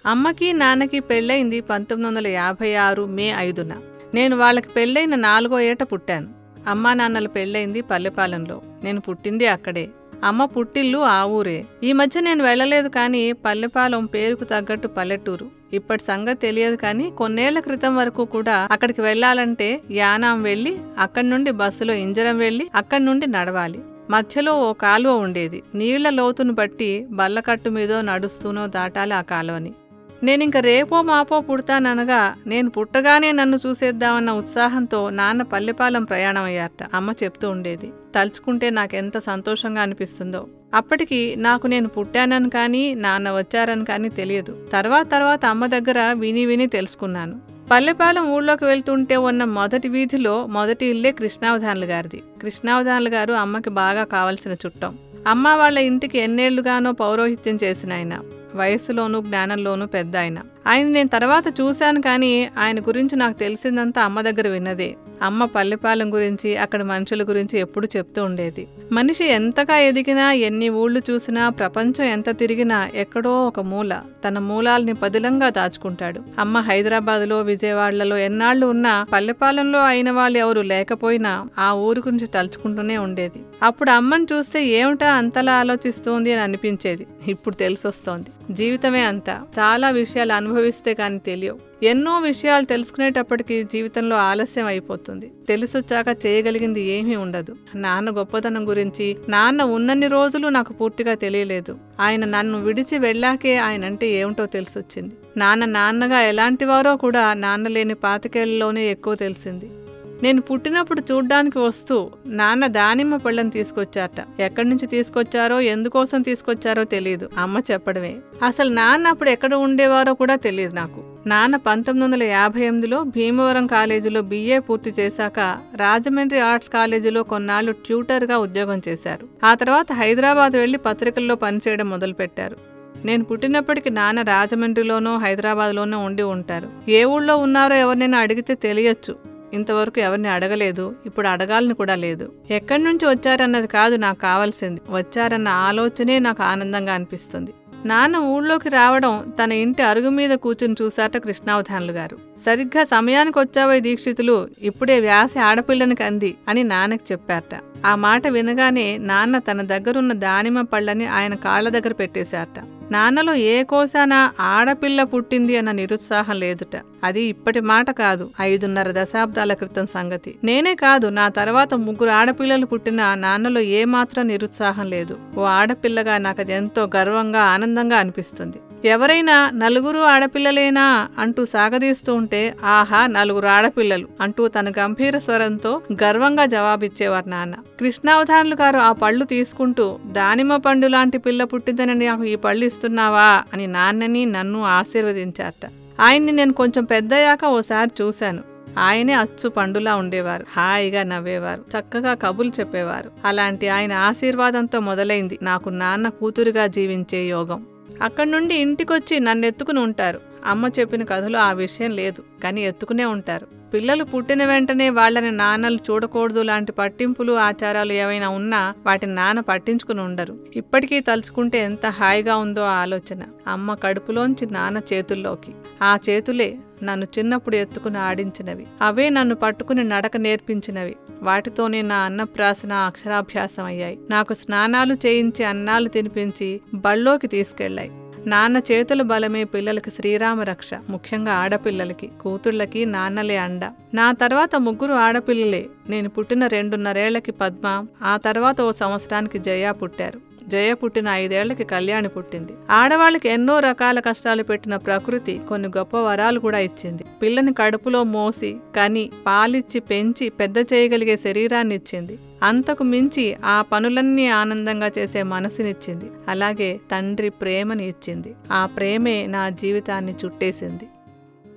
అమ్మకి నాన్నకి పెళ్ళయింది పంతొమ్మిది వందల యాభై ఆరు మే ఐదున నేను వాళ్ళకి పెళ్ళైన నాలుగో ఏట పుట్టాను అమ్మా నాన్నల పెళ్ళయింది పల్లెపాలెంలో నేను పుట్టింది అక్కడే అమ్మ పుట్టిల్లు ఆ ఊరే ఈ మధ్య నేను వెళ్ళలేదు కానీ పల్లెపాలెం పేరుకు తగ్గట్టు పల్లెటూరు ఇప్పటి సంగతి తెలియదు కానీ కొన్నేళ్ల క్రితం వరకు కూడా అక్కడికి వెళ్ళాలంటే యానాం వెళ్ళి అక్కడి నుండి బస్సులో ఇంజరం వెళ్ళి అక్కడి నుండి నడవాలి మధ్యలో ఓ కాలువ ఉండేది నీళ్ల లోతును బట్టి బల్లకట్టు మీదో నడుస్తూనో దాటాలి ఆ కాలువని నేనింక రేపో మాపో పుడతాననగా నేను పుట్టగానే నన్ను చూసేద్దామన్న ఉత్సాహంతో నాన్న పల్లెపాలెం ప్రయాణం అయ్యారట అమ్మ చెప్తూ ఉండేది తలుచుకుంటే నాకెంత సంతోషంగా అనిపిస్తుందో అప్పటికి నాకు నేను పుట్టానని కానీ నాన్న వచ్చారని కానీ తెలియదు తర్వాత తర్వాత అమ్మ దగ్గర విని విని తెలుసుకున్నాను పల్లెపాలెం ఊళ్ళోకి వెళ్తుంటే ఉన్న మొదటి వీధిలో మొదటి ఇల్లే కృష్ణావధానులు గారిది కృష్ణావధానులు గారు అమ్మకి బాగా కావలసిన చుట్టం అమ్మ వాళ్ళ ఇంటికి ఎన్నేళ్లుగానో పౌరోహిత్యం చేసిన ఆయన వయస్సులోనూ జ్ఞానంలోనూ పెద్ద ఆయన ఆయన నేను తర్వాత చూశాను కానీ ఆయన గురించి నాకు తెలిసిందంతా అమ్మ దగ్గర విన్నదే అమ్మ పల్లెపాలెం గురించి అక్కడ మనుషుల గురించి ఎప్పుడు చెప్తూ ఉండేది మనిషి ఎంతగా ఎదిగినా ఎన్ని ఊళ్ళు చూసినా ప్రపంచం ఎంత తిరిగినా ఎక్కడో ఒక మూల తన మూలాల్ని పదిలంగా దాచుకుంటాడు అమ్మ హైదరాబాద్లో విజయవాడలలో ఎన్నాళ్ళు ఉన్నా పల్లెపాలెంలో అయిన వాళ్ళు ఎవరు లేకపోయినా ఆ ఊరు గురించి తలుచుకుంటూనే ఉండేది అప్పుడు అమ్మని చూస్తే ఏమిటా అంతలా ఆలోచిస్తోంది అని అనిపించేది ఇప్పుడు తెలిసొస్తోంది జీవితమే అంత చాలా విషయాలు అనుభవిస్తే కానీ తెలియవు ఎన్నో విషయాలు తెలుసుకునేటప్పటికి జీవితంలో ఆలస్యం అయిపోతుంది తెలిసొచ్చాక చేయగలిగింది ఏమీ ఉండదు నాన్న గొప్పతనం గురించి నాన్న ఉన్నన్ని రోజులు నాకు పూర్తిగా తెలియలేదు ఆయన నన్ను విడిచి వెళ్ళాకే ఆయన అంటే ఏమిటో తెలిసొచ్చింది నాన్న నాన్నగా ఎలాంటివారో కూడా నాన్న లేని పాతికేళ్లలోనే ఎక్కువ తెలిసింది నేను పుట్టినప్పుడు చూడ్డానికి వస్తూ నాన్న దానిమ్మ పళ్ళని తీసుకొచ్చారట ఎక్కడి నుంచి తీసుకొచ్చారో ఎందుకోసం తీసుకొచ్చారో తెలియదు అమ్మ చెప్పడమే అసలు నాన్న అప్పుడు ఎక్కడ ఉండేవారో కూడా తెలియదు నాకు నాన్న పంతొమ్మిది వందల యాభై ఎనిమిదిలో భీమవరం కాలేజీలో బీఏ పూర్తి చేశాక రాజమండ్రి ఆర్ట్స్ కాలేజీలో కొన్నాళ్లు ట్యూటర్గా ఉద్యోగం చేశారు ఆ తర్వాత హైదరాబాద్ వెళ్లి పత్రికల్లో పనిచేయడం మొదలుపెట్టారు నేను పుట్టినప్పటికి నాన్న రాజమండ్రిలోనో హైదరాబాద్లోనో ఉండి ఉంటారు ఏ ఊళ్ళో ఉన్నారో ఎవరినైనా అడిగితే తెలియచ్చు ఇంతవరకు ఎవరిని అడగలేదు ఇప్పుడు అడగాలని కూడా లేదు ఎక్కడి నుంచి వచ్చారన్నది కాదు నాకు కావాల్సింది వచ్చారన్న ఆలోచనే నాకు ఆనందంగా అనిపిస్తుంది నాన్న ఊళ్ళోకి రావడం తన ఇంటి అరుగు మీద కూర్చుని చూశాట కృష్ణావధానులు గారు సరిగ్గా సమయానికి వచ్చావే దీక్షితులు ఇప్పుడే వ్యాస ఆడపిల్లని అంది అని నాన్నకి చెప్పారట ఆ మాట వినగానే నాన్న తన దగ్గరున్న దానిమ్మ పళ్ళని ఆయన కాళ్ల దగ్గర పెట్టేశారట నాన్నలో ఏ కోసాన ఆడపిల్ల పుట్టింది అన్న నిరుత్సాహం లేదుట అది ఇప్పటి మాట కాదు ఐదున్నర దశాబ్దాల క్రితం సంగతి నేనే కాదు నా తర్వాత ముగ్గురు ఆడపిల్లలు పుట్టిన నాన్నలో ఏమాత్రం నిరుత్సాహం లేదు ఓ ఆడపిల్లగా నాకు అది ఎంతో గర్వంగా ఆనందంగా అనిపిస్తుంది ఎవరైనా నలుగురు ఆడపిల్లలేనా అంటూ సాగదీస్తూ ఉంటే ఆహా నలుగురు ఆడపిల్లలు అంటూ తన గంభీర స్వరంతో గర్వంగా జవాబిచ్చేవారు నాన్న కృష్ణావధానులు గారు ఆ పళ్ళు తీసుకుంటూ దానిమ్మ పండు లాంటి పిల్ల పుట్టిందని నాకు ఈ పళ్ళు ఇస్తున్నావా అని నాన్నని నన్ను ఆశీర్వదించారట ఆయన్ని నేను కొంచెం పెద్దయ్యాక ఓసారి చూశాను ఆయనే అచ్చు పండులా ఉండేవారు హాయిగా నవ్వేవారు చక్కగా కబులు చెప్పేవారు అలాంటి ఆయన ఆశీర్వాదంతో మొదలైంది నాకు నాన్న కూతురుగా జీవించే యోగం అక్కడి నుండి ఇంటికొచ్చి నన్ను ఎత్తుకుని ఉంటారు అమ్మ చెప్పిన కథలో ఆ విషయం లేదు కానీ ఎత్తుకునే ఉంటారు పిల్లలు పుట్టిన వెంటనే వాళ్ళని నాన్నలు చూడకూడదు లాంటి పట్టింపులు ఆచారాలు ఏవైనా ఉన్నా వాటిని నాన్న పట్టించుకుని ఉండరు ఇప్పటికీ తలుచుకుంటే ఎంత హాయిగా ఉందో ఆ ఆలోచన అమ్మ కడుపులోంచి నాన్న చేతుల్లోకి ఆ చేతులే నన్ను చిన్నప్పుడు ఎత్తుకుని ఆడించినవి అవే నన్ను పట్టుకుని నడక నేర్పించినవి వాటితోనే నా అన్నప్రాసన అక్షరాభ్యాసం అయ్యాయి నాకు స్నానాలు చేయించి అన్నాలు తినిపించి బళ్ళోకి తీసుకెళ్లాయి నాన్న చేతుల బలమే పిల్లలకి శ్రీరామ రక్ష ముఖ్యంగా ఆడపిల్లలకి కూతుళ్ళకి నాన్నలే అండ నా తర్వాత ముగ్గురు ఆడపిల్లలే నేను పుట్టిన రెండున్నరేళ్లకి పద్మ ఆ తర్వాత ఓ సంవత్సరానికి జయ పుట్టారు జయ పుట్టిన ఐదేళ్లకి కళ్యాణి పుట్టింది ఆడవాళ్ళకి ఎన్నో రకాల కష్టాలు పెట్టిన ప్రకృతి కొన్ని గొప్ప వరాలు కూడా ఇచ్చింది పిల్లని కడుపులో మోసి కని పాలిచ్చి పెంచి పెద్ద చేయగలిగే శరీరాన్ని ఇచ్చింది అంతకు మించి ఆ పనులన్నీ ఆనందంగా చేసే మనసునిచ్చింది అలాగే తండ్రి ప్రేమని ఇచ్చింది ఆ ప్రేమే నా జీవితాన్ని చుట్టేసింది